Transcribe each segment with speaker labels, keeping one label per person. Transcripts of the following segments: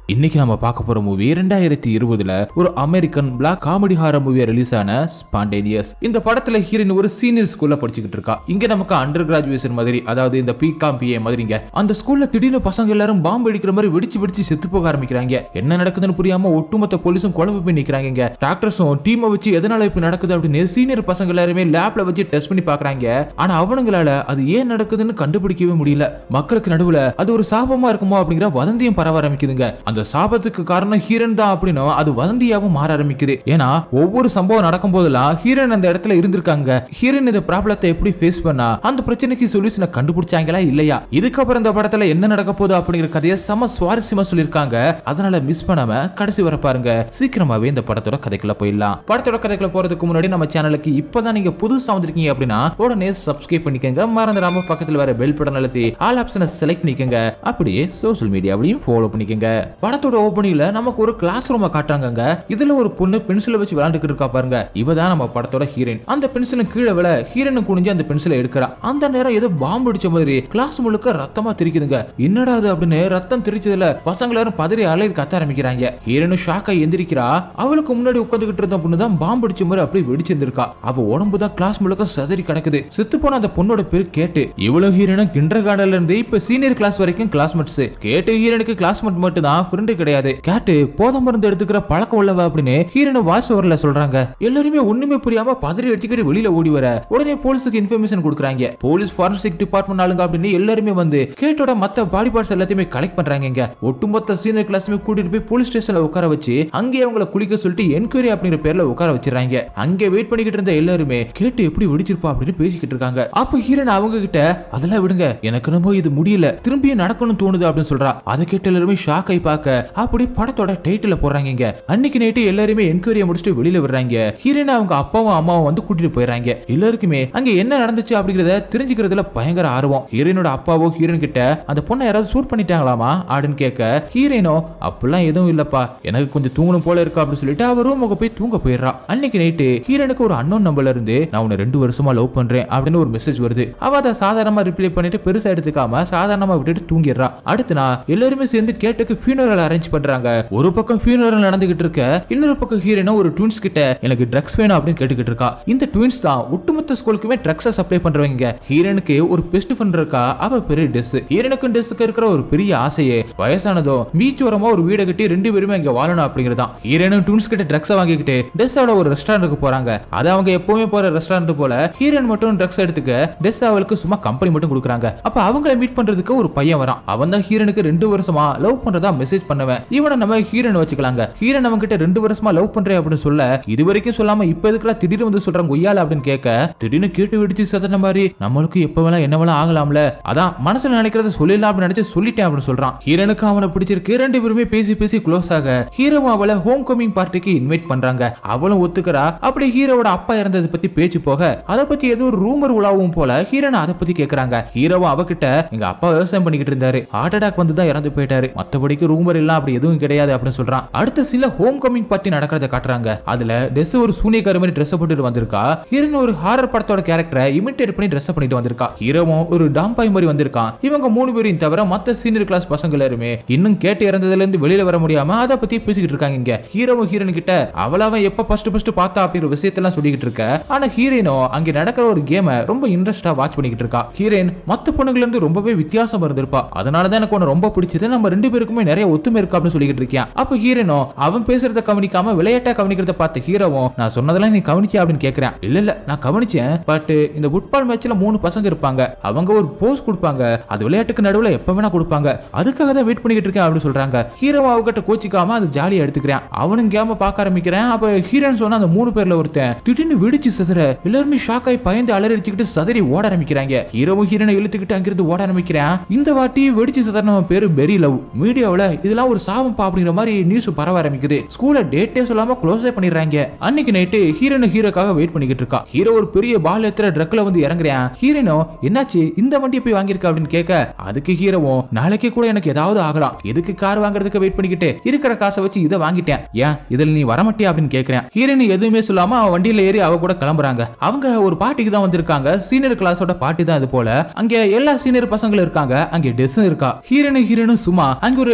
Speaker 1: இன்னைக்கு நம்ம பார்க்க போற மூவி ரெண்டாயிரத்தி இருபதுல ஒரு அமெரிக்கன் பிளாக் காமெடி ஹாரர் மூவியா ரிலீஸ் ஆன ஸ்பாண்டேனியஸ் இந்த படத்துல ஹீரோயின் ஒரு சீனியர் ஸ்கூல்ல படிச்சுக்கிட்டு இருக்கா இங்க நமக்கு அண்டர் கிராஜுவேஷன் மாதிரி அதாவது இந்த பிகாம் பிஏ மாதிரிங்க அந்த ஸ்கூல்ல திடீர்னு பசங்க எல்லாரும் பாம்பு அடிக்கிற மாதிரி வெடிச்சு வெடிச்சு செத்து போக ஆரம்பிக்கிறாங்க என்ன நடக்குதுன்னு புரியாம ஒட்டுமொத்த போலீஸும் குழம்பு போய் நிக்கிறாங்க டாக்டர்ஸும் டீமை வச்சு எதனால இப்படி நடக்குது அப்படின்னு சீனியர் பசங்க எல்லாருமே லேப்ல வச்சு டெஸ்ட் பண்ணி பாக்குறாங்க ஆனா அவனுங்களால அது ஏன் நடக்குதுன்னு கண்டுபிடிக்கவே முடியல மக்களுக்கு நடுவுல அது ஒரு சாபமா இருக்குமோ அப்படிங்கிற வதந்தியும் பரவ ஆரம்பிக்குதுங்க அந்த சாபத்துக்கு காரணம் ஹீரன் தான் அப்படின்னும் அது வதந்தியாவும் மாற ஆரம்பிக்குது ஏன்னா ஒவ்வொரு சம்பவம் நடக்கும் போதெல்லாம் ஹீரன் அந்த இடத்துல இருந்திருக்காங்க ஹீரன் இந்த ப்ராப்ளத்தை எப்படி ஃபேஸ் பண்ணா அந்த பிரச்சனைக்கு சொல்யூஷனை கண்டுபிடிச்சாங்களா இல்லையா இதுக்கப்புறம் இந்த படத்துல என்ன நடக்க போகுது அப்படிங்கிற கதையை செம சுவாரஸ்யமா சொல்லியிருக்காங்க அதனால மிஸ் பண்ணாம கடைசி வர பாருங்க சீக்கிரமாவே இந்த படத்தோட கதைக்குள்ள போயிடலாம் படத்தோட கதைக்குள்ள போறதுக்கு முன்னாடி நம்ம சேனலுக்கு இப்பதான் நீங்க புதுசா வந்திருக்கீங்க அப்படின்னா உடனே சப்ஸ்கிரைப் பண்ணிக்கங்க மறந்துடாம பக்கத்துல வர பெல் பட்டன் அழுத்தி ஆல் ஆப்ஷனை செலக்ட் பண்ணிக்கங்க அப்படியே சோஷியல் மீடியாவிலையும் ஃபாலோ பண்ணிக்கங்க படத்தோட ஓப்பனிங்ல நமக்கு ஒரு கிளாஸ் ரூமை காட்டுறாங்கங்க இதுல ஒரு பொண்ணு பென்சிலை வச்சு விளையாண்டுக்கிட்டு இருக்கா பாருங்க இவ தான் நம்ம படத்தோட ஹீரோயின் அந்த பென்சிலும் கீழே விழ ஹீரோயின் குனிஞ்சு அந்த பென்சிலை எடுக்கிறா அந்த நேரம் ஏதோ பாம்பு அடிச்ச மாதிரி கிளாஸ் முழுக்க ரத்தமா தெரிக்குதுங்க என்னடா அது அப்படின்னு ரத்தம் தெரிச்சதுல பசங்க எல்லாரும் பதறி அலையில் கத்த ஆரம்பிக்கிறாங்க ஹீரோயின் ஷாக்கா எந்திரிக்கிறா அவளுக்கு முன்னாடி உட்காந்துக்கிட்டு இருந்த பொண்ணு தான் பாம்பு அடிச்ச மாதிரி அப்படியே வெடிச்சிருந்திருக்கா அவ உடம்பு தான் கிளாஸ் முழுக்க சதறி கிடக்குது செத்து போன அந்த பொண்ணோட பேர் கேட்டு இவ்வளவு ஹீரோனும் கிண்டர் கார்டன்ல இருந்து இப்ப சீனியர் கிளாஸ் வரைக்கும் கிளாஸ்மேட்ஸ் கேட்டு ஹீரோனுக்கு கிளாஸ்மேட் மட்டும் தான் ஃப்ரெண்டு கிடையாது கேட்டு போதை மருந்து எடுத்துக்கிற பழக்கம் உள்ளவ அப்படின்னு ஹீரோனை வாய்ஸ் ஓவர்ல சொல்றாங்க எல்லாருமே ஒண்ணுமே புரியாம பதறி அடிச்சுக்கிட்டு வெளியில ஓடி வர உடனே போலீஸுக்கு இன்ஃபர்மேஷன் கொடுக்குறாங்க போலீஸ் ஃபாரன்சிக் டிபார்ட்மெண்ட் ஆளுங்க அப்படின்னு எல்லாருமே வந்து கேட்டோட மத்த பாடி பார்ட்ஸ் எல்லாத்தையுமே கலெக்ட் பண்றாங்க இங்க ஒட்டுமொத்த சீனியர் கிளாஸுமே கூட்டிட்டு போய் போலீஸ் ஸ்டேஷன்ல உட்கார வச்சு அங்கே அவங்கள குளிக்க சொல்லிட்டு என்கொயரி அப்படிங்கிற பேர்ல உட்கார வச்சிடறாங்க அங்கே வெயிட் பண்ணிக்கிட்டு இருந்த எல்லாருமே கேட்டு எப்படி வெடிச்சிருப்பா அப்படின்னு பேசிக்கிட்டு இருக்காங்க அப்ப ஹீரோன் அவங்க கிட்ட அதெல்லாம் விடுங்க எனக்கு ரொம்ப இது முடியல திரும்பியும் நடக்கணும்னு தோணுது அப்படின்னு சொல்றா அதை கேட்டு எல்லாருமே ஷாக் ஆகி பார்க்க அப்படி படத்தோட டைட்டில போடுறாங்க இங்க அன்னைக்கு நைட்டு எல்லாருமே என்கொயரியை முடிச்சுட்டு வெளியில விடுறாங்க ஹீரோயின் அவங்க அப்பாவும் அம்மாவும் வந்து கூட்டிட்டு போயிடறாங்க எல்லாருக்குமே அங்க என்ன நடந்துச்சு அப்படிங்கறத தெரிஞ்சுக்கிறதுல பயங்கர ஆர்வம் ஹீரோயினோட அப்பாவோ ஹீரோயின் கிட்ட அந்த பொண்ணை யாராவது சூட் பண்ணிட்டாங்களாமா அப்படின்னு கேட்க ஹீரோயினோ அப்படிலாம் எதுவும் இல்லப்பா எனக்கு கொஞ்சம் தூங்கணும் போல இருக்கு அப்படின்னு சொல்லிட்டு அவ ரூமுக்கு போய் தூங்க போயிடுறா அன்னைக்கு நைட்டு ஹீரோனுக்கு ஒரு அன்னோன் நம்பர்ல இருந்து நான் உன்னை ரெண்டு வருஷமா லவ் பண்றேன் அப்படின்னு ஒரு மெசேஜ் வருது அவ அதை சாதாரணமா ரிப்ளை பண்ணிட்டு பெருசா எடுத்துக்காம சாதாரணமா விட்டுட்டு தூங்கிடுறா அடுத்து நான் எல்லாருமே சேர்ந்து கேட்டுக்கு ஃபியூனரல் அரேஞ்ச் பண்றாங்க ஒரு பக்கம் ஃபியூனரல் நடந்துகிட்டு இருக்க இன்னொரு பக்கம் ஹீரோனா ஒரு ட்வின்ஸ் கிட்ட எனக்கு ட்ரக்ஸ் வேணும் அப்படின்னு கேட்டுக்கிட்டு இருக்கா இந்த ட்வின்ஸ் தான் ஒட்டுமொத்த ஸ்கூலுக்குமே ட்ரக்ஸை சப்ளை பண்றவங்க ஹீரோனுக்கு ஒரு பெஸ்ட் ஃப்ரெண்ட் இருக்கா அவ பேரு டெஸ் ஹீரோனுக்கும் டெஸ்க்கு இருக்கிற ஒரு பெரிய ஆசையே வயசானதும் பீச் ஓரமா ஒரு வீடை கட்டி ரெண்டு பேருமே இங்க வாழணும் அப்படிங்கறதான் ஹீரோனும் ட்வின்ஸ் கிட்ட ட்ரக்ஸை வாங்கிக்கிட்டு டெஸ்ஸோட ஒரு ரெஸ்டாரண்ட்டுக்கு போறாங்க அது அவங்க எப்பவுமே போற ரெஸ்டாரண்ட் போல ஹீரோன் மட்டும் ட்ரக்ஸ் எடுத்துக்க டெஸ் அவளுக்கு சும்மா கம்பெனி மட்டும் கொடுக்குறாங்க அப்ப அவங்கள மீட் பண்றதுக்கு ஒரு பையன் வரான் அவன் தான் ஹீரோனுக்கு ரெண்டு வருஷமா லவ் பண்றதா மெசேஜ் பண்ணுவேன் இவனை நம்ம ஹீரோன் வச்சுக்கலாங்க ஹீரோன் அவங்க கிட்ட ரெண்டு வருஷமா லவ் பண்றேன் அப்படின்னு சொல்ல இது வரைக்கும் சொல்லாம இப்ப எதுக்குடா திடீர்னு வந்து சொல்றாங்க கொய்யால அப்படின்னு கேட்க திடீர்னு கேட்டு வெடிச்சு சதன மாதிரி நம்மளுக்கு எப்ப வேணா என்ன வேணா ஆகலாம்ல அதான் மனசுல நினைக்கிறத சொல்லிடலாம் அப்படின்னு நினைச்சு சொல்லிட்டேன் அப்படின்னு சொல்றான் ஹீரோனுக்கு அவனை பிடிச்சிருக்கு ரெண்டு பேருமே பேசி பேசி க்ளோஸ் ஆக ஹீரோவும் அவளை ஹோம் கமிங் பார்ட்டிக்கு இன்வைட் பண்றாங்க அவளும் ஒத்துக்கிறா அப்படி ஹீரோவோட அப்பா இறந்ததை பத்தி பேச்சு போக அதை பத்தி ஏதோ ஒரு ரூமர் உலாவும் போல ஹீரோனை அதை பத்தி கேக்குறாங்க ஹீரோவும் அவகிட்ட எங்க அப்பா விவசாயம் பண்ணிக்கிட்டு இருந்தாரு ஹார்ட் அட்டாக் வந்து தான் இறந்து போயிட்டாரு மத்தபடிக்கு ரூமர் எல்லாம் அப்படி எதுவும் கிடையாது அப்படின்னு சொல்றான் அடுத்த சில ஹோம் கமிங் பார்ட்டி நடக்கிறத காட்டுறாங்க அதுல டெஸ் ஒரு சூனியக்கார மாதிரி ட்ரெஸ் போட்டுட்டு வந்திருக்கா ஹீரோன் ஒரு ஹாரர் படத்தோட கேரக்டரை இமிட்டேட் பண்ணி ட்ரெஸ் பண்ணிட்டு வந்திருக்கா ஹீரோவும் ஒரு டாம்பாய் மாதிரி வந்திருக்கான் இவங்க மூணு பேரையும் தவிர மத்த சீனியர் கிளாஸ் பசங்க எல்லாருமே இன்னும் கேட்டு இறந்ததுல இருந்து வெளியில வர முடியாம அதை பத்தி பேசிக்கிட்டு இருக்காங்க இங்க ஹீரோவும் ஹீரோன் கிட்ட அவள அவன் எப்ப ஃபர்ஸ்ட் ஃபர்ஸ்ட் பார்த்தா அப்படிங்கிற விஷயத்தெல்லாம் சொல்லிக்கிட்டு இருக்க ஆனா ஹீரோயினோ அங்க நடக்கிற ஒரு கேமை ரொம்ப இன்ட்ரெஸ்டா வாட்ச் பண்ணிக்கிட்டு இருக்கா ஹீரோயின் மத்த பொண்ணுங்கள இருந்து ரொம்பவே வித்தியாசம் இருந்திருப்பா அதனாலதான் எனக்கு உன்னை ரொம்ப பிடிச்சது நம்ம ரெண்டு பேருக்குமே நிறைய ஒத்துமை இருக்கு அப்படின்னு சொல்லிக்கிட்டு இருக்கியா அப்ப ஹீரோனோ அவன் பேசுறத கவனிக்காம விளையாட்டா கவனிக்கிறத பார்த்த ஹீரோவும் நான் சொன்னதெல்லாம் நீ கவனிச்சியா அப்படின்னு கேக்குறேன் இல்ல இல்ல நான் கவனிச்சேன் பட் இந்த ஃபுட்பால் மேட்ச்ல மூணு பசங்க இருப்பாங்க அவங்க ஒரு போஸ் கொடுப்பாங்க அது விளையாட்டுக்கு நடுவுல எப்ப வேணா கொடுப்பாங்க அதுக்காக தான் வெயிட் பண்ணிக்கிட்டு இருக்கேன் அப்படின்னு சொல்றாங்க ஹீரோ அவகிட்ட கோச்சிக்காம அது ஜாலியா எடுத்துக்கிறேன் அவனும் கேம பார்க்க ஆரம்பிக்கிறேன் அப்ப ஹீரோன்னு சொன்னா அந்த மூணு பேர்ல ஒருத்தன் திடீர்னு வெடிச்சு சதுர எல்லாருமே ஷாக் ஆகி பயந்து அலறிச்சுக்கிட்டு சதறி ஓட ஆரம்பிக்கிறாங்க ஹீரோவும் ஹீரோனை இழுத்துக்கிட்டு அங்கிருந்து ஓட ஆரம்பிக்கிறேன் இந்த வாட்டி வெடிச்சு சதறினவன் பேரு பெரி லவ் மீடியாவுல இதெல்லாம் ஒரு சாபம்பா அப்படிங்கிற மாதிரி நியூஸ் பரவ ஆரம்பிக்குது ஸ்கூல்ல டேட்டே சொல்லாம க்ளோஸே பண்ணிடுறாங்க அன்னைக்கு நைட்டு ஹீரோனு ஹீரோக்காக வெயிட் பண்ணிக்கிட்டு இருக்கா ஹீரோ ஒரு பெரிய பால் எத்துற ட்ரக்ல வந்து இறங்குறேன் ஹீரோனோ என்னாச்சு இந்த வண்டியை போய் வாங்கியிருக்க அப்படின்னு கேட்க அதுக்கு ஹீரோவும் நாளைக்கு கூட எனக்கு ஏதாவது ஆகலாம் எதுக்கு கார் வாங்குறதுக்கு வெயிட் பண்ணிக்கிட்டு இருக்கிற காசை வச்சு இதை வாங்கிட்டேன் ஏன் இதுல நீ வரமாட்டியா அப்படின்னு கேக்குறேன் ஹீரோயின் எதுவுமே சொல்லாம அவன் வண்டியில ஏறி அவ கூட கிளம்புறாங்க அவங்க ஒரு பாட்டிக்கு தான் வந்திருக்காங்க சீனியர் கிளாஸோட பாட்டி தான் இது போல அங்க எல்லா சீனியர் பசங்களும் இருக்காங்க அங்க டெஸ்ஸும் இருக்கா ஹீரோனும் ஹீரோனும் சும்மா அங்க ஒரு ட்ரிங்க்ஸை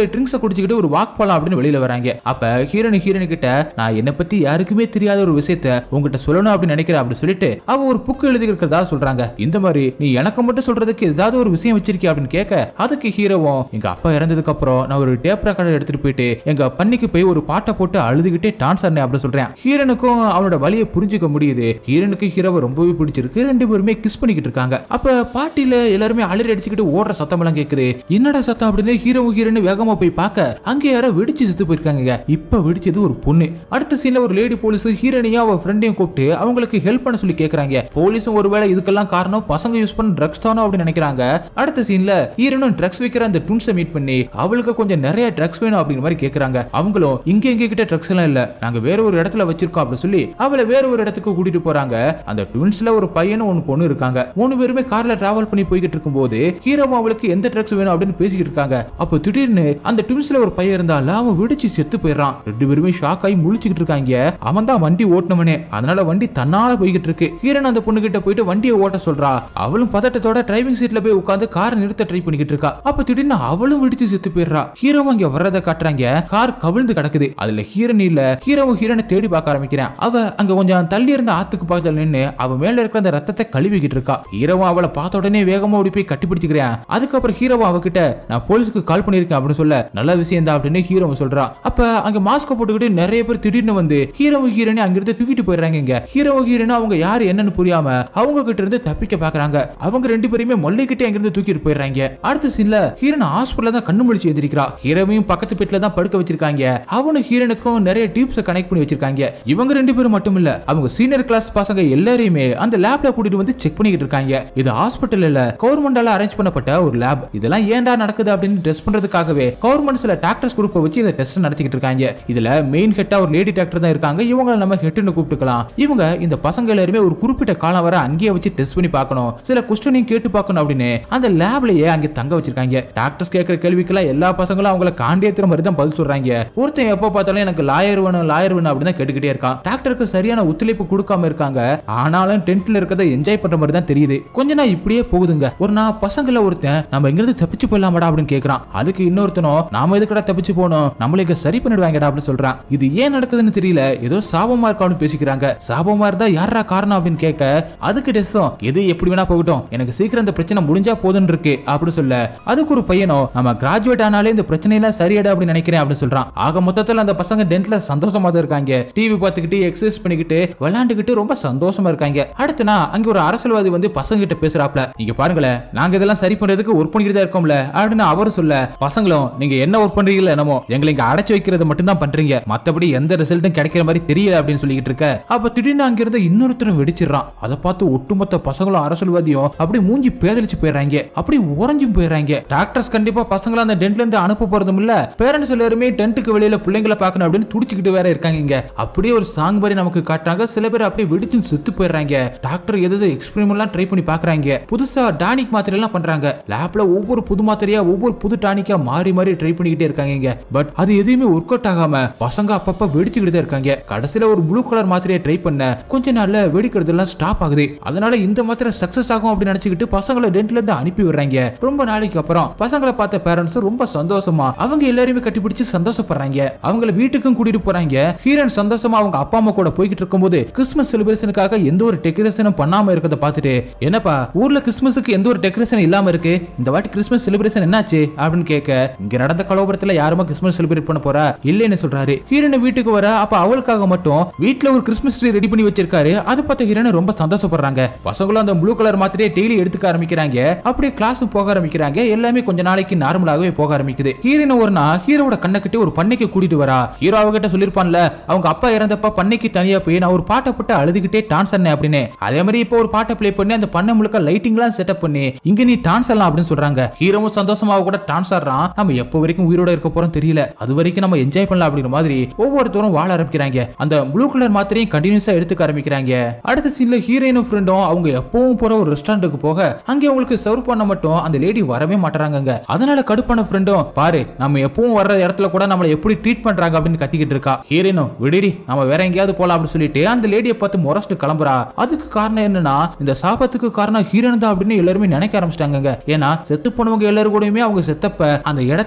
Speaker 1: குடிச்சுக்கிட்டு ஒரு வாக் போலாம் அப்படின்னு வெளியில வராங்க அப்ப ஹீரோனி ஹீரோனி கிட்ட நான் என்ன பத்தி யாருக்குமே தெரியாத ஒரு விஷயத்த உங்ககிட்ட சொல்லணும் அப்படின்னு நினைக்கிறேன் அப்படின்னு சொல்லிட்டு அவ ஒரு புக் எழுதி இருக்கிறதா சொல்றாங்க இந்த மாதிரி நீ எனக்கு மட்டும் சொல்றதுக்கு ஏதாவது ஒரு விஷயம் வச்சிருக்கியா அப்படின்னு கேட்க அதுக்கு ஹீரோவும் எங்க அப்பா இறந்ததுக்கு அப்புறம் நான் ஒரு டேப் ரெக்கார்டர் எடுத்துட்டு போயிட்டு எங்க பண்ணிக்கு போய் ஒரு பாட்டை போட்டு அழுதுகிட்டே டான்ஸ் ஆடினேன் அப்படின்னு சொல்றேன் ஹீரனுக்கும் அவனோட வழியை புரிஞ்சுக்க முடியுது ஹீரனுக்கு ஹீரோவை ரொம்பவே பிடிச்சிருக்கு ரெண்டு பேருமே கிஸ் பண்ணிக்கிட்டு இருக்காங்க அப்ப பாட்டில எல்லாருமே அலறி அடிச்சுக்கிட்டு ஓடுற சத்தம் எல்லாம் கேக்குது என்னடா சத்தம் அப்படின்னு ஹீரோவும் ஹீரோனு வேகமா போய் பார்க்க அங்க யாரோ வெடிச்சு செத்து போயிருக்காங்க இப்ப வெடிச்சது ஒரு பொண்ணு அடுத்த சீன்ல ஒரு லேடி போலீஸ் ஹீரோனையும் அவ ஃப்ரெண்டையும் கூப்பிட்டு அவங்களுக்கு ஹெல்ப் பண்ண சொல்லி கேக்குறாங்க போலீஸும் ஒருவேளை இதுக்கெல்லாம் காரணம் பசங்க யூஸ் பண்ண ட்ரக்ஸ் தானோ அப்படின்னு நினைக்கிறாங்க அடுத்த சீன்ல ஹீரோனும் ட்ரக்ஸ் விக்கிற அந்த ட்வின்ஸை மீட் பண்ணி அவளுக்கு கொஞ்சம் நிறைய ட்ரக்ஸ் வேணும் அப்படிங்கிற மாதிரி கேக்குறாங்க அவங்களும் இங்க எங்க கிட்ட ட்ரக்ஸ் எல்லாம் இல்ல நாங்க வேற ஒரு இடத்துல வச்சிருக்கோம் அப்படின்னு சொல்லி அவளை வேற ஒரு இடத்துக்கு கூட்டிட்டு போறாங்க அந்த ட்வின்ஸ்ல ஒரு பையனும் ஒன்னு பொண்ணு இருக்காங்க மூணு பேருமே கார்ல டிராவல் பண்ணி போய்கிட்டு இருக்கும்போது ஹீரோவும் அவளுக்கு எந்த ட்ரக்ஸ் வேணும் அப்படின்னு பேசிக்கிட்டு இருக்காங்க அப்போ திடீர்னு அந்த ட்வின்ஸ்ல ஒரு பையன் இருந்தால அவன் வெடிச்சு செத்து போயிடுறான் ரெண்டு பேருமே ஷாக் ஆகி முழிச்சுக்கிட்டு இருக்காங்க அவன் தான் வண்டி ஓட்டினவனே அதனால வண்டி தன்னால போய்கிட்டு இருக்கு ஹீரோன் அந்த பொண்ணு கிட்ட போயிட்டு வண்டியை ஓட்ட சொல்றா அவளும் பதட்டத்தோட டிரைவிங் சீட்ல போய் உட்காந்து கார் நிறுத்த ட்ரை பண்ணிக்கிட்டு இருக்கா அப்ப திடீர்னு அவளும் வெடிச்சு செத்து போயிடுறா ஹீரோவும் அங்க வர்றத காட்டுறாங்க கார் கவிழ்ந்து கிடக்குது அதுல ஹீரோன் இல்ல ஹீரோவும் ஹீரோனை தேடி பார்க்க ஆரம்பிக்கிறேன் அவ அங்க கொஞ்சம் தள்ளி இருந்த ஆத்துக்கு பக்கத்துல நின்னு அவ மேல இருக்கிற அந்த ரத்தத்தை கழுவிக்கிட்டு இருக்கா ஹீரோவும் அவளை பார்த்த உடனே வேகமா ஓடி போய் கட்டி பிடிச்சிக்கிறேன் அதுக்கப்புறம் ஹீரோவும் அவகிட்ட நான் போலீஸ்க்கு கால் பண்ணிருக்கேன் அப்படின்னு சொல்ல நல்ல விஷயம் தான் அப்படின்னு ஹீரோவும் சொல்றா அப்ப அங்க மாஸ்க் போட்டுக்கிட்டு நிறைய பேர் திடீர்னு வந்து ஹீரோவும் ஹீரோனி அங்கிருந்து தூக்கிட்டு போயிடுறாங்க இங்க ஹீரோவும் ஹீரோனும் அவங்க யாரு என்னன்னு புரியாம அவங்க கிட்ட இருந்து தப்பிக்க பாக்குறாங்க அவங்க ரெண்டு பேருமே மொல்லைக்கிட்டே அங்கிருந்து தூக்கிட்டு போயிடுறாங்க அடுத்த சீன்ல ஹீரோன் ஹாஸ்பிட்டல்ல தான் கண்ணு முழிச்சு எந்திரிக்கிறா ஹீரோவையும் பக்கத்து பெட்ல தான் படுக்க வச்சிருக்காங்க அவனும் ஹீரோனுக்கும் நிறைய டியூப்ஸ் கனெக்ட் பண்ணி வச்சிருக்காங்க இவங்க ரெண்டு பேரும் மட்டும் இல்ல அவங்க சீனியர் கிளாஸ் பசங்க எல்லாரையுமே அந்த லேப்ல கூட்டிட்டு வந்து செக் பண்ணிக்கிட்டு இருக்காங்க இது ஹாஸ்பிட்டல் இல்ல கவர்மெண்டால அரேஞ்ச் பண்ணப்பட்ட ஒரு லேப் இதெல்லாம் ஏன்டா நடக்குது அப்படின்னு டெஸ்ட் பண்றதுக்காகவே கவர்மெண்ட் சில டாக்டர்ஸ் குரூப்பை வச்சு இந்த டெஸ்ட் நடத்திக்கிட்டு இருக்காங்க இதுல மெயின் ஹெட்டா ஒரு லேடி டாக்டர் தான் இருக்காங்க இவங்க நம்ம ஹெட்னு கூப்பிட்டுக்கலாம் இவங்க இந்த பசங்க எல்லாருமே ஒரு குறிப்பிட்ட காலம் வரை அங்கேயே வச்சு டெஸ்ட் பண்ணி பார்க்கணும் சில கொஸ்டினையும் கேட்டு பார்க்கணும் அப்படின்னு அந்த லேப்லயே அங்க தங்க வச்சிருக்காங்க டாக்டர்ஸ் கேட்கிற கேள்விக்கெல்லாம் எல்லா பசங்களும் அவங்கள காண்டியத்துற மாதிரி தான் பதில் சொல்றாங்க ஒருத்தன் எப்போ பார்த்தாலும் எனக்கு லாயர் வேணும் லாயர் வேணும் அப்படின்னு தான் கேட்டுக்கிட்டே இருக்கான் டாக்டருக்கு சரியான ஒத்துழைப்பு கொடுக்காம இருக்காங்க ஆனாலும் டென்ட்ல இருக்கிறத என்ஜாய் பண்ற மாதிரி தான் தெரியுது கொஞ்ச நாள் இப்படியே போகுதுங்க ஒரு நான் பசங்கள ஒருத்தன் நம்ம எங்கிருந்து தப்பிச்சு போயிடலாமடா அப்படின்னு கேக்குறான் அதுக்கு இன்னொருத்தனும் நாம எதுக்கடா தப்பிச்சு போனோம் நம்மளுக்கு சரி பண்ணிடுவாங்கடா அப்படின்னு சொல்றான் இது ஏன் நடக்குதுன்னு தெரியல ஏதோ சாபமா இருக்கான்னு பேசிக்கிறாங்க சாபமா இருந்தா யாரா காரணம் அப்படின்னு கேட்க அதுக்கு டெஸ்ஸும் எது எப்படி வேணா போகட்டும் எனக்கு சீக்கிரம் இந்த பிரச்சனை முடிஞ்சா போதுன்னு இருக்கு அப்படின்னு சொல்ல அதுக்கு ஒரு பையனோ நம்ம கிராஜுவேட் ஆனாலே இந்த பிரச்சனை எல்லாம் சரியாடு அப்படின்னு நினைக்கிறேன் அப்படின்னு சொல்றான் ஆக மொத்தத்துல அந்த பசங்க டென்ட்ல சந்தோஷமா தான் இருக்காங்க டிவி பார்த்துக்கிட்டு எக்ஸசைஸ் பண்ணிக்கிட்டு விளையாண்டுக்கிட்டு ரொம்ப சந்தோஷமா இருக்காங்க அடுத்து நான் அங்க ஒரு அரசியல்வாதி வந்து பசங்க கிட்ட பேசுறாப்ல நீங்க பாருங்களேன் நாங்க இதெல்லாம் சரி பண்றதுக்கு ஒர்க் பண்ணிக்கிட்டு தான் இருக்கோம்ல அப்படின்னு அவரு சொல்ல பசங்களும் நீங்க என்ன ஒர்க் பண்றீங்களோ என்னமோ எங்களை இங்க அடைச்சு வைக்கிறது மட்டும் தான் பண்றீங்க மத்தபடி எந்த ரிசல்ட்டும் கிடைக்கிற மாதிரி தெரியல அப்படின்னு சொல்லிக்கிட்டு இருக்க அப்ப திடீர்னு அங்க இருந்து இன்னொருத்தரும் வெடிச்சிடறான் அதை பார்த்து ஒட்டுமொத்த பசங்களும் அரசியல்வாதியும் அப்படி மூஞ்சி பேதலிச்சு போயிடுறாங்க அப்படி உறைஞ்சும் போயிடுறாங்க டாக்டர்ஸ் கண்டிப்பா பசங்களை அந்த டென்ட்ல இருந்து அனுப்ப போறதும் இல்ல பேரண்ட்ஸ் எல்லாருமே டென்ட்டுக்கு வெளியில பிள்ளைங்களை பார்க்கணும் அப்படின்னு துடிச்சுக்கிட்டு வேற இருக்காங்க இங்க அப்படியே ஒரு சாங் மாதிரி நமக்கு காட்டுறாங்க சில பேர் அப்படியே வெடிச்சு செத்து போயிடுறாங்க டாக்டர் எது எக்ஸ்பெரிமெண்ட்லாம் ட்ரை பண்ணி பாக்குறாங்க புதுசா டானிக் மாத்திரை எல்லாம் பண்றாங்க லேப்ல ஒவ்வொரு புது மாத்திரையா ஒவ்வொரு புது டானிக்கா மாறி மாறி ட்ரை பண்ணிக்கிட்டே இருக்காங்க இங்க பட் அது எதுவுமே ஒர்க் அவுட் ஆகாம பசங்க அப்பப்ப வெடிச்சுக்கிட்டு தான் இருக்காங்க கடைசியில ஒரு ப்ளூ கலர் மாத்திரையை ட்ரை பண்ண கொஞ்ச நாள்ல வெடிக்கிறது எல்லாம் ஸ்டாப் ஆகுது அதனால இந்த மாத்திரை சக்சஸ் ஆகும் அப்படின்னு நினைச்சுக்கிட்டு பசங்களை டென்ட்ல இருந்து அனுப்பி விடுறாங்க ரொம்ப நாளைக்கு அப்புறம் பசங்களை பார்த்த பேரண்ட்ஸ் ரொம்ப சந்தோஷமா அவங்க எல்லாருமே கட்டிப்பிடிச்சு சந்தோஷப்படுறாங்க அவங்கள வீட்டுக்கும் கூட்டிட்டு போறாங்க ஹீரோன் சந்தோஷமா அவங்க அப்பா அம்மா கூட போய்கிட்டு இருக்கும்போது கிறிஸ்மஸ் செலிப்ரேஷனுக்காக எந்த ஒரு டெக்கரேஷனும் பண்ணாம இருக்கிறத பார்த்துட்டு என்னப்பா ஊர்ல கிறிஸ்மஸுக்கு எந்த ஒரு டெக்கரேஷன் இல்லாம இருக்கு இந்த வாட்டி கிறிஸ்மஸ் செலிப்ரேஷன் என்னாச்சு அப்படின்னு கேட்க இங்க நடந்த கலவரத்துல யாருமா கிறிஸ்மஸ் செலிப்ரேட் பண்ண போறா இல்லைன்னு சொல்றாரு ஹீரோன் வீட்டுக்கு வர அப்ப அவளுக்காக மட்டும் வீட்ல ஒரு கிறிஸ்மஸ் ட்ரீ ரெடி பண்ணி வச்சிருக்காரு அதை பார்த்த ஹீரோன் ரொம்ப சந்தோஷப்படுறாங்க பசங்களும் அந்த ப்ளூ கலர் மாத்திரையை டெய்லி எடுத்துக்க ஆரம்பிக்கிறாங்க அப்படியே கிளாஸ் போக ஆரம்பிக்கிறாங்க எல்லாமே கொஞ்ச நாளைக்கு நார்மலாகவே போக ஆரம்பிக்குது ஹீரோயின் ஒரு நாள் ஹீரோட கண்ணை கிட்ட ஒரு பண்ணைக்கு கூட்டிட்டு வரா ஹீரோ அவகிட்ட சொல்லிருப்பான்ல அவங்க அப்பா இறந்தப்ப பண்ணைக்கு தனியா போய் நான் ஒரு பாட்டை போட்டு அழுதுகிட்டே டான்ஸ் ஆனேன் அப்படின்னு அதே மாதிரி இப்போ ஒரு பாட்டை ப்ளே பண்ணி அந்த பண்ணை முழுக்க லைட்டிங்லாம் செட்டப் பண்ணி இங்க நீ டான்ஸ் ஆடலாம் அப்படின்னு சொல்றாங்க ஹீரோவும் சந்தோஷமா அவ கூட டான்ஸ் ஆடுறான் நம்ம எப்போ வரைக்கும் உயிரோட இருக்க போறோம் தெரியல அது வரைக்கும் நம்ம என்ஜாய் பண்ணலாம் அப்படிங்கிற மாதிரி ஒவ்வொருத்தரும் வாழ ஆரம்பிக்கிறாங்க அந்த ப்ளூ கலர் மாத்திரையும் கண்டினியூஸா எடுத்துக்க ஆரம்பிக்கிறாங்க அடுத்த சீன்ல ஹீரோயினும் ஃப்ரெண்டும் அவங்க எப்பவும் போற ஒரு ரெஸ்டாரண்ட்டுக்கு போக அங்கே அவங்களுக்கு சர்வ் பண்ண மட்டும் அந்த லேடி வரவே மாட்டறாங்க அதனால கடுப்பான ஃப்ரெண்டும் பாரு நம்ம எப்பவும் வர்ற இடத்துல கூட நம்மள எப்படி ட்ரீட் பண்றாங்க அப்படின்னு கத்திக்கிட்டு இருக்கா ஹீரோயினும் விடுடி நம்ம வேற எங்கேயாவது போலாம் அப்படின்னு சொல்லிட்டு அந்த லேடியை பார்த்து முரஸ்ட்டு கிளம்புறா அதுக்கு காரணம் என்னன்னா இந்த சாபத்துக்கு காரணம் ஹீரோயின் தான் அப்படின்னு எல்லாருமே நினைக்க ஆரம்பிச்சிட்டாங்க ஏன்னா செத்து போனவங்க எல்லாரும் கூடயுமே அவங்க செத்தப்ப அந்த இடத்துல இருந்தது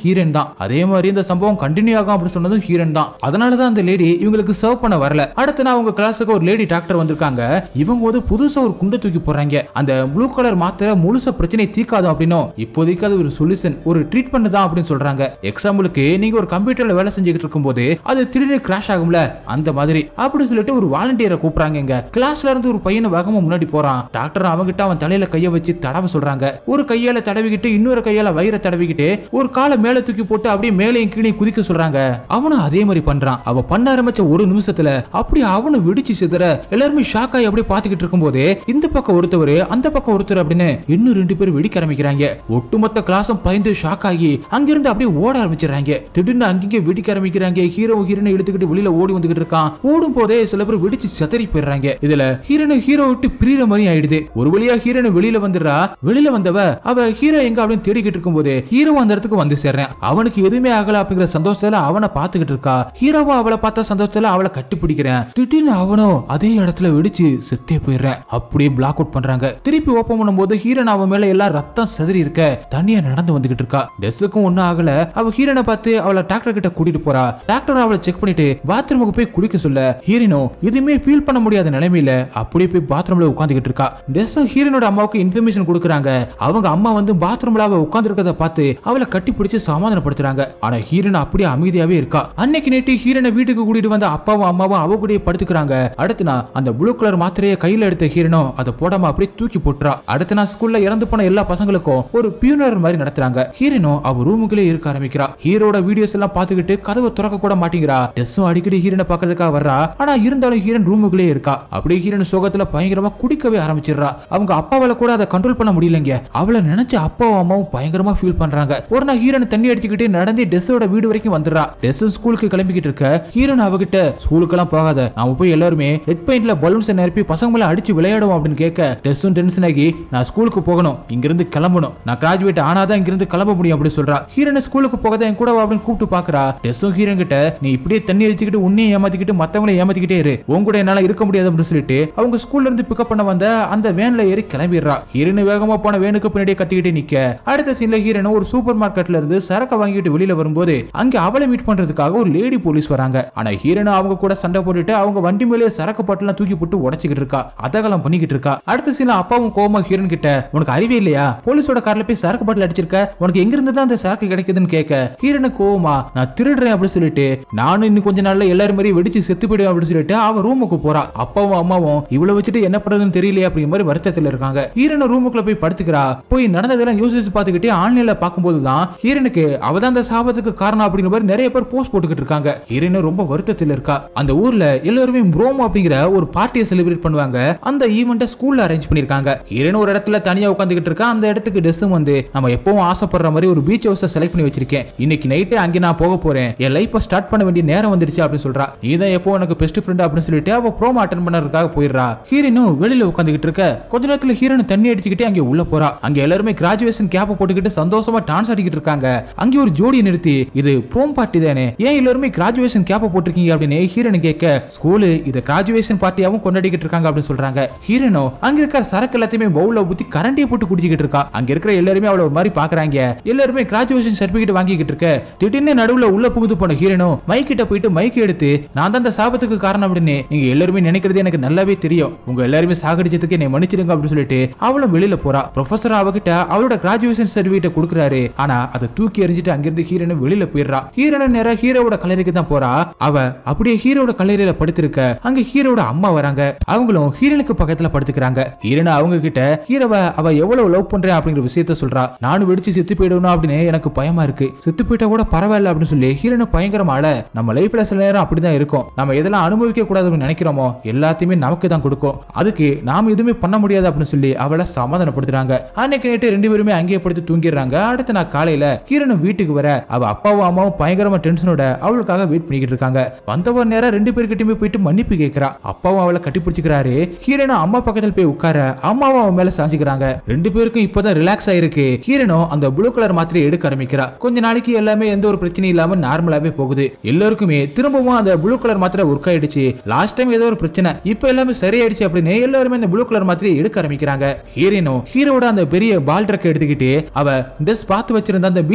Speaker 1: ஹீரோயின் தான் அதே மாதிரி இந்த சம்பவம் கண்டினியூ ஆகும் அப்படின்னு சொன்னதும் ஹீரோயின் தான் அதனால தான் அந்த லேடி இவங்களுக்கு சர்வ் பண்ண வரல அடுத்து நான் அவங்க கிளாஸுக்கு ஒரு லேடி டாக்டர் வந்திருக்காங்க இவங்க வந்து புதுசா ஒரு குண்டை தூக்கி போடுறாங்க அந்த ப்ளூ கலர் மாத்திரை முழுசா பிரச்சனை தீர்க்காது அப்படின்னும் இப்போதைக்கு அது ஒரு சொல்யூஷன் ஒரு ட்ரீட்மெண்ட் தான் அப்படின்னு சொல்றாங்க எக்ஸாம்பிளுக்கு நீங்க ஒரு கம்ப்யூட்டர்ல வேலை செஞ்சுக்கிட்டு இருக்கும்போது அது திடீர்னு கிராஷ் ஆகும்ல அந்த மாதிரி அப்படி சொல்லிட்டு ஒரு வாலண்டியரை கூப்பிடுறாங்க இங்க கிளாஸ்ல இருந்து ஒரு பையனை வேகமா முன்னாடி போறான் டாக்டர் அவங்கிட்ட அவன் தலையில கைய வச்சு தடவ சொல்றாங்க ஒரு கையால தடவிக்கிட்டு இன்னொரு கையால வயிறை தடவிக்கிட்டு ஒரு காலை மேல தூக்கி போட்டு அப்படியே மேலையும் கீழே குதிக்க சொல்றாங்க அவனும் அதே மாதிரி பண்றான் அவ பண்ண ஆரம்பிச்ச ஒரு நிமிஷத்துல அப்படியே அவனு வெடிச்சு சிதற எல்லாருமே ஷாக் ஆகி அப்படியே பாத்துக்கிட்டு இருக்கும்போது இந்த பக்கம் ஒருத்தவர் அந்த பக்கம் ஒருத்தர் அப்படின்னு இன்னும் ரெண்டு பேரும் வெடிக்க ஆரம்பிக்கிறாங்க ஒட்டுமொத்த கிளாஸும் பயந்து ஷாக் ஆகி அங்கிருந்து அப்படியே ஓட ஆரம்பிச்சிடுறாங்க திடீர்னு அங்கங்கே வெடிக்க ஆரம்பிக்கிறாங்க ஹீரோ ஹீரோனை எடுத்துக்கிட்டு வெளியில ஓடி வந்துகிட்டு இருக்கான் ஓடும் போதே சில பேர் வெடிச்சு சிதறி போயிடுறாங்க இதுல ஹீரோனு ஹீரோ விட்டு பிரியற மாதிரி ஆயிடுது ஒரு வழியா ஹீரோனு வெளியில வந்துடுறா வெளியில வந்தவ அவ ஹீரோ எங்க அப்படின்னு தேடிக்கிட்டு இருக்கும்போது ஹீரோ அந்த இடத்துக்கு வந்து சேர்றேன் அவனுக்கு எதுவுமே ஆகல அப்படிங்கிற சந்தோஷத்துல அவனை பாத்துக்கிட்டு இருக்கா ஹீரோவா அவளை பார்த்த சந்தோஷத்துல அவளை கட்டி பிடிக்கிறேன் திடீர்னு அவனும் அதே இடத்துல வெடிச்சு செத்தே போயிடுறேன் அப்படியே பிளாக் அவுட் பண்றாங்க திருப்பி ஓப்பன் பண்ணும்போது ஹீரோன் அவன் மேல எல்லாம் ரத்தம் செதறி இருக்க தனியா நடந்து வந்துகிட்டு இருக்கா டெஸ்ஸுக்கும் ஒண்ணும் ஆகல அவ ஹீரோனை பார்த்து அவளை டாக்டர் கிட்ட கூட்டிட்டு போறா டாக்டர் அவளை செக் பண்ணிட்டு பாத்ரூமுக்கு போய் குளிக்க சொல்ல ஹீரோனோ எதுவுமே ஃபீல் பண்ண முடியாத நிலைமையில அப்படியே போய் பாத்ரூம்ல உட்காந்துக்கிட்டு இருக்கா டெஸ்ஸும் ஹீரோனோட அம்மாவுக்கு இன்ஃபர்மேஷன் கொடுக்குறாங்க அவங்க அம்மா வந்து பாத்ரூம்ல அவ உட்கார்ந்து இருக்கத பார்த்து அவளை கட்டி பிடிச்சு சமாதானப்படுத்துறாங்க ஆனா ஹீரோன் அப்படியே அமைதியாவே இருக்கா அன்னைக்கு நேற்று ஹீரோனை வீட்டுக்கு கூட்டிட்டு வந்த அப்பாவும் அம்மாவும் அவ கூடயே படுத்துக்கிறாங்க அடுத்து நான் அந்த ப்ளூ கலர் மாத்திரையை கையில எடுத்த ஹீரோனோ அதை போடாம அப்படியே தூக்கி போட்டுறா அடுத்து நான் ஸ்கூல்ல இறந்து போன எல்லா பசங்களுக்கும் ஒரு பியூனர் மாதிரி நடத்துறாங்க ஹீரோனும் அவ ரூமுக்குள்ளே இருக்க ஆரம்பிக்கிறா ஹீரோட வீடியோஸ் எல்லாம் பாத்துக்கிட்டு கதவை திறக்க கூட மாட்டேங்கிறா டெஸ்ஸும் அடிக்கடி ஹீரோனை பார்க்கறதுக்காக வர்றா ஆனா இருந்தாலும் ஹீரோன் ரூமுக்குள்ளே இருக்கா அப்படியே ஹீரோன் சோகத்துல பயங்கரமா குடிக்கவே ஆரம்பிச்சிடுறா அவங்க அப்பாவால கூட அதை கண்ட்ரோல் பண்ண முடியலங்க அவளை நினைச்சு அப்பாவும் அம்மாவும் பயங்கரமா ஃபீல் பண்றாங்க ஒரு நாள் ஹீரோன் தண்ணி அடிச்சுக்கிட்டு நடந்து டெஸ்ஸோட வீடு வரைக்கும் வந்துடுறா டெஸ் ஸ்கூலுக்கு கிளம்பிக்கிட்டு இருக்க ஹீரோன் அவகிட்ட ஸ்கூலுக்கெல்லாம் போகாத நாம போய் எல்லாருமே ரெட் பெயிண்ட்ல பலூன்ஸ் நிரப்பி பசங்க மேல அடிச்சு விளையாடுவோம் அப்படின்னு கேட்க டெஸ்ஸும் டென்ஷன் ஆகி நான் ஸ்கூலுக்கு போகணும் இங்கிருந்து கிளம்பணும் நான் கிராஜுவேட் ஆனாதான் இங்கிருந்து கிளம்ப முடியும் அப்படின்னு சொல்றா ஹீரோன் ஸ்கூலுக்கு போகாத என் கூட வா அப்படின்னு கூப்பிட்டு பாக்குறா டெஸ்ஸும் ஹீரோன் கிட்ட நீ இப்படியே தண்ணி அடிச்சுக்கிட்டு உன்னையும் ஏமாத்திக்கிட்டு மத்தவங்களை ஏமாத்திக்கிட்டே இரு உன் கூட என்னால இருக்க முடியாது அப்படின்னு சொல்லிட்டு அவங்க ஸ்கூல்ல இருந்து பிக்கப் பண்ண வந்த அந்த வேன்ல ஏறி கிளம்பிடுறா ஹீரோன் வேகமா போன வேனுக்கு பின்னாடியே கத்திக்கிட்டே நிக்க அடுத்த சீன்ல ஹீரோன் ஒரு சூப்பர் மார்க்கெட்ல இருந்து சரக்கு வாங்கிட்டு வெளியில வரும்போது அங்க அவளை மீட் பண்றதுக்காக ஒரு லேடி போலீஸ் வராங்க ஆனா ஹீரோன் அவங்க கூட சண்டை போட்டுட்டு அவங்க வண்டி மேலேயே சரக்கு பாட்டெல்லாம் தூக்கி போட்டு உடைச்சிக்கிட்டு இருக்கா அதகலம் பண்ணிக்கிட்டு இருக்கா அடுத்த சீன்ல அப்பாவும் கோமா ஹீரோன் கிட்ட உனக்கு அறிவே இல்லையா போலீஸோட கார்ல போய் சரக்கு பாட்டில் அடிச்சிருக்க உனக்கு எங்க இருந்து தான் அந்த சரக்கு கிடைக்குதுன்னு கேட்க ஹீரோனு கோவமா நான் திருடுறேன் அப்படின்னு சொல்லிட்டு நானும் இன்னும் கொஞ்ச நாள்ல எல்லாரும் மாதிரி வெடிச்சு செத்து போயிடுவேன் அப்படின்னு சொல்லிட்டு அவ ரூமுக்கு போறா அப்பாவும் அம்மாவும் இவ்வளவு வச்சுட்டு என்ன பண்றதுன்னு தெரியலையே அப்படிங்கிற மாதிரி வருத்தத்துல இருக்காங்க ஹீரோன ரூமுக்குள்ள போய் படுத்துக்கிறா போய் நடந்ததெல்லாம் யோசிச்சு பார்த்துக்கிட்டே ஆன்லைன்ல பார்க்கும்போது தான் ஹீரோனுக்கு அவதான் அந்த சாபத்துக்கு காரணம் அப்படிங்கிற மாதிரி நிறைய பேர் போஸ்ட் போட்டுக்கிட்டு இருக்காங்க ஹீரோயின் ரொம்ப வருத்தத்தில் இருக்கா அந்த ஊர்ல எல்லாருமே ப்ரோமோ அப்படிங்கிற ஒரு பார்ட்டியை செலிப்ரேட் பண்ணுவாங்க அந்த ஈவெண்ட்டை ஸ்கூல்ல அரேஞ்ச் பண்ணிருக்காங்க ஹீரோயின் ஒரு இடத்துல தனியா உட்காந்துக்கிட்டு இருக்கா அந்த இடத்துக்கு டெஸ்ஸும் வந்து நம்ம எப்பவும் ஆசைப்படுற மாதிரி ஒரு பீச் ஹவுஸை செலக்ட் பண்ணி வச்சிருக்கேன் இன்னைக்கு நைட்டு அங்கே நான் போக போறேன் என் லைஃப்பை ஸ்டார்ட் பண்ண வேண்டிய நேரம் வந்துருச்சு அப்படின்னு சொல்றா நீ தான் எப்போ எனக்கு பெஸ்ட் ஃப்ரெண்ட் அப்படின்னு சொல்லிட்டு அவ ப்ரோமோ அட்டன் பண்ணறதுக்காக போயிடுறா ஹீரோனும் வெளியில உட்காந்துக்கிட்டு இருக்க கொஞ்ச நேரத்துல ஹீரோயின் தண்ணி அடிச்சுக்கிட்டே அங்கே உள்ள போறா அங்க எல்லாருமே கிராஜுவேஷன் கேப் போட்டுக்கிட்டு சந்தோஷமா டான்ஸ் ஆடிக்கிட்டு இருக்காங்க அங்கே ஒரு ஜோடி நிறுத்தி இது ப்ரோம் பார்ட்டி தானே ஏன் எல்லாருமே கிராஜுவேஷன் கேப் போட்டிருக்கீங்க அப்படின்னு ஹீரோன் கேட்க ஸ்கூலு இதை கிராஜுவேஷன் பார்ட்டியாவும் கொண்டாடிக்கிட்டு இருக்காங்க அப்படின்னு சொல்றாங்க ஹீரோனோ அங்க இருக்கிற சரக்கு எல்லாத்தையுமே பவுல்ல ஊத்தி கரண்டியை போட்டு குடிச்சிக்கிட்டு இருக்கா அங்க இருக்கிற எல்லாருமே அவள ஒரு மாதிரி பாக்குறாங்க எல்லாருமே கிராஜுவேஷன் சர்டிபிகேட் வாங்கிக்கிட்டு இருக்க திடீர்னு நடுவுல உள்ள புகுந்து போன ஹீரோனோ மைக் கிட்ட போயிட்டு மைக் எடுத்து நான் தான் அந்த சாபத்துக்கு காரணம் அப்படின்னு நீங்க எல்லாருமே நினைக்கிறது எனக்கு நல்லாவே தெரியும் உங்க எல்லாருமே சாகடிச்சதுக்கு என்னை மன்னிச்சிடுங்க அப்படின்னு சொல்லிட்டு அவளும் வெளியில போறா ப்ரொஃபசர் அவகிட்ட அவளோட கிராஜுவேஷன் சர்டிபிகேட் கொடுக்குறாரு ஆனா அதை தூக்கி எறிஞ்சிட்டு அங்கிருந்து ஹீரோனு வெளியில போயிடுறா ஹீரோன நேரா ஹீரோவோட கல்லறைக்கு தான் போறா அவ அப்படியே ஹீரோட கல்லறையில படுத்திருக்க அங்க ஹீரோட அம்மா வராங்க அவங்களும் ஹீரோனுக்கு பக்கத்துல படுத்துக்கிறாங்க ஹீரோன அவங்க கிட்ட ஹீரோவை அவ எவ்வளவு லவ் பண்றேன் அப்படிங்கிற விஷயத்த சொல்றா நானும் வெடிச்சு செத்து போயிடணும் அப்படின்னு எனக்கு பயமா இருக்கு செத்து போயிட்டா கூட பரவாயில்ல அப்படின்னு சொல்லி ஹீரோனு பயங்கரமா அழ நம்ம லைஃப்ல சில நேரம் அப்படிதான் இருக்கும் நம்ம எதெல்லாம் அனுபவிக்க கூடாதுன்னு நினைக்கிறோமோ எல்லாத்தையுமே நமக்கு தான் கொடுக்கும் அதுக்கு நாம எதுவுமே பண்ண முடியாது அப்படின்னு சொல்லி அவளை சமாதானப்படுத்துறாங்க அன்னைக்கு நைட்டு ரெண்டு பேருமே அங்கேயே படுத்து தூங்கிடுறாங்க அடுத்த நாள் காலையில ஹீரோனும் வீட்டுக்கு வர அவ அப்பாவும் அம்மாவும் பயங்கரமா டென்ஷனோட அவளுக்காக வெயிட் பண்ணிக்கிட்டு இருக்காங்க வந்தவன் நேரம் ரெண்டு பேர்கிட்டயுமே போயிட்டு மன்னிப்பு கேட்கிறா அப்பாவும் அவளை கட்டி பிடிச்சிக்கிறாரு ஹீரோனும் அம்மா பக்கத்துல போய் உட்கார அம்மாவும் அவன் மேல சாஞ்சிக்கிறாங்க ரெண்டு பேருக்கும் இப்பதான் ரிலாக்ஸ் ஆயிருக்கு ஹீரோனும் அந்த ப்ளூ கலர் மாத்திரையை எடுக்க ஆரம்பிக்கிறா கொஞ்ச நாளைக்கு எல்லாமே எந்த ஒரு பிரச்சனையும் இல்லாம நார்மலாவே போகுது எல்லாருக்குமே திரும்பவும் அந்த ப்ளூ கலர் மாத்திரை ஒர்க் ஆயிடுச்சு லாஸ்ட் டைம் ஏதோ ஒரு பிரச்சனை இப்போ எல்லாமே சரியாயிடுச்சு அப்படின்னு எல்லாருமே இந்த ப்ளூ கலர் மாத்திரையை எடுக்க ஆரம்பிக்கிறாங்க ஹீரோனும் ஹீரோட அந்த பெரிய பால் ட்ரக் எடுத்துக்கிட்டு அவ ட்ரெஸ் பார்த்து வச்சிருந்த அந்த பீச்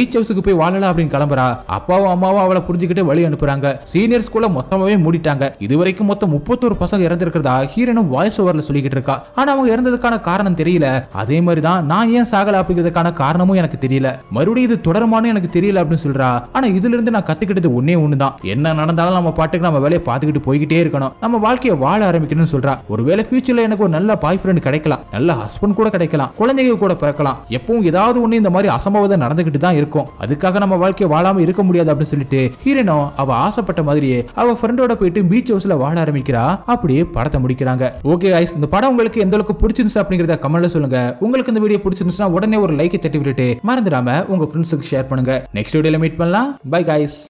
Speaker 1: பீச் ஹவுஸுக்கு போய் வாழலாம் அப்படின்னு கிளம்புறா அப்பாவும் அம்மாவும் அவளை புரிஞ்சுக்கிட்டு வழி அனுப்புறாங்க சீனியர் ஸ்கூல்ல மொத்தமாவே மூடிட்டாங்க இது வரைக்கும் மொத்தம் முப்பத்தோரு பசங்க இறந்திருக்கிறதா ஹீரோனும் வாய்ஸ் ஓவர்ல சொல்லிக்கிட்டு இருக்கா ஆனா அவங்க இறந்ததுக்கான காரணம் தெரியல அதே மாதிரி தான் நான் ஏன் சாகல அப்படிங்கிறதுக்கான காரணமும் எனக்கு தெரியல மறுபடியும் இது தொடருமான்னு எனக்கு தெரியல அப்படின்னு சொல்றா ஆனா இதுல இருந்து நான் கத்துக்கிட்டது ஒன்னே ஒண்ணுதான் என்ன நடந்தாலும் நம்ம பாட்டுக்கு நம்ம வேலையை பார்த்துக்கிட்டு போய்கிட்டே இருக்கணும் நம்ம வாழ்க்கையை வாழ ஆரம்பிக்கணும்னு சொல்றா ஒருவேளை ஃபியூச்சர்ல எனக்கு ஒரு நல்ல பாய் ஃப்ரெண்ட் கிடைக்கலாம் நல்ல ஹஸ்பண்ட் கூட கிடைக்கலாம் குழந்தைங்க கூட பிறக்கலாம் எப்பவும் ஏதாவது ஒண்ணு இந்த மாதிரி அசம்பவம் நடந்துகிட்டு தான் இருக்கும் அதுக்காக நம்ம வாழ்க்கையை வாழாம இருக்க முடியாது அப்படின்னு சொல்லிட்டு ஹீரோனும் அவ ஆசைப்பட்ட மாதிரியே அவ ஃப்ரெண்டோட போயிட்டு பீச் ஹவுஸ்ல வாழ ஆரம்பிக்கிறா அப்படியே படத்தை முடிக்கிறாங்க ஓகே guys இந்த படம் உங்களுக்கு எந்த அளவுக்கு பிடிச்சிருந்துச்சு அப்படிங்கறத கமெண்ட்ல சொல்லுங்க உங்களுக்கு இந்த வீடியோ பிடிச்சிருந்துச்சுன்னா உடனே ஒரு லைக்கை தட்டி விட்டுட்டு மறந்துடாம உங்க ஃப்ரெண்ட்ஸுக்கு ஷேர் பண்ணுங்க நெக்ஸ்ட் வீடியோல மீட் பண்ணலாம் பை guys